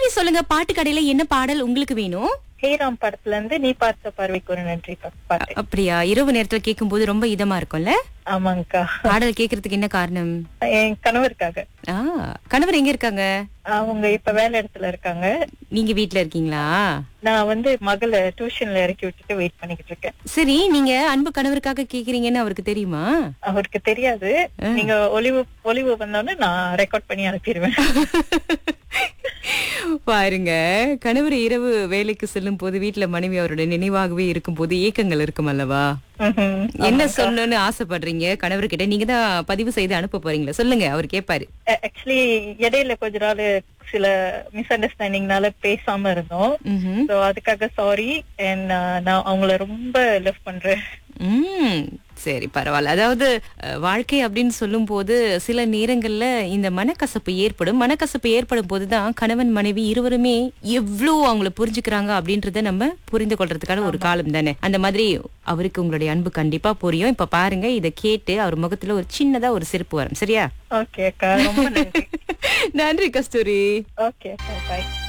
கஸ்தூரி சொல்லுங்க பாட்டு கடையில என்ன பாடல் உங்களுக்கு வேணும் ஹேராம் படத்துல இருந்து நீ பார்த்த பார்வைக்கு ஒரு நன்றி பா- பாட்டு அப்படியா இரவு நேரத்துல கேட்கும்போது ரொம்ப இதமா இருக்கும்ல ஆமாங்கக்கா பாடல் கேக்குறதுக்கு என்ன காரணம் என் கணவருக்காக ஆ கணவர் எங்க இருக்காங்க அவங்க இப்ப வேலை இடத்துல இருக்காங்க நீங்க வீட்ல இருக்கீங்களா நான் வந்து மகளை டியூஷன்ல இறக்கி விட்டுட்டு வெயிட் பண்ணிக்கிட்டு இருக்கேன் சரி நீங்க அன்பு கணவருக்காக கேக்குறீங்கன்னு அவருக்கு தெரியுமா அவருக்கு தெரியாது நீங்க ஒளிவு ஒளிவு வந்தோடனே நான் ரெக்கார்ட் பண்ணி அனுப்பிடுவேன் பாருங்க கணவர் இரவு வேலைக்கு செல்லும் போது வீட்டுல மனைவி அவருடைய நினைவாகவே இருக்கும் போது ஏக்கங்கள் இருக்கும் அல்லவா ம்ஹும். என்ன சொல்லணும்னு ஆசைப்படுறீங்க கணவர்கிட்ட நீங்க தான் பதிவு செய்து அனுப்ப போறீங்களா சொல்லுங்க அவர் கேட்பாரு ஆக்சுவலி இடையில கொஞ்ச நாள் சில மிஸ் அண்டர்ஸ்டாண்டிங்னால பேசாம இருந்தோம் ம்ஹும். சோ அதுக்காக சாரி அண்ட் நான் அவங்கள ரொம்ப லவ் பண்றேன் ம் சரி பரவாயில்ல அதாவது அஹ், வாழ்க்கை அப்படின்னு சொல்லும் போது சில நேரங்கள்ல இந்த மனக்கசப்பு ஏற்படும் மனக்கசப்பு ஏற்படும் போதுதான் கணவன் மனைவி இருவருமே எவ்வளவு அவங்கள புரிஞ்சுக்கிறாங்க அப்படின்றத நம்ம புரிந்து கொள்றதுக்கான ஒரு காலம் தானே அந்த மாதிரி அவருக்கு உங்களுடைய அன்பு கண்டிப்பா புரியும் இப்ப பாருங்க இதை கேட்டு அவர் முகத்துல ஒரு சின்னதா ஒரு சிரிப்பு வரும் சரியா ஓகே அக்கா ரொம்ப நன்றி நன்றி கஸ்தூரி ஓகே அக்கா பாய்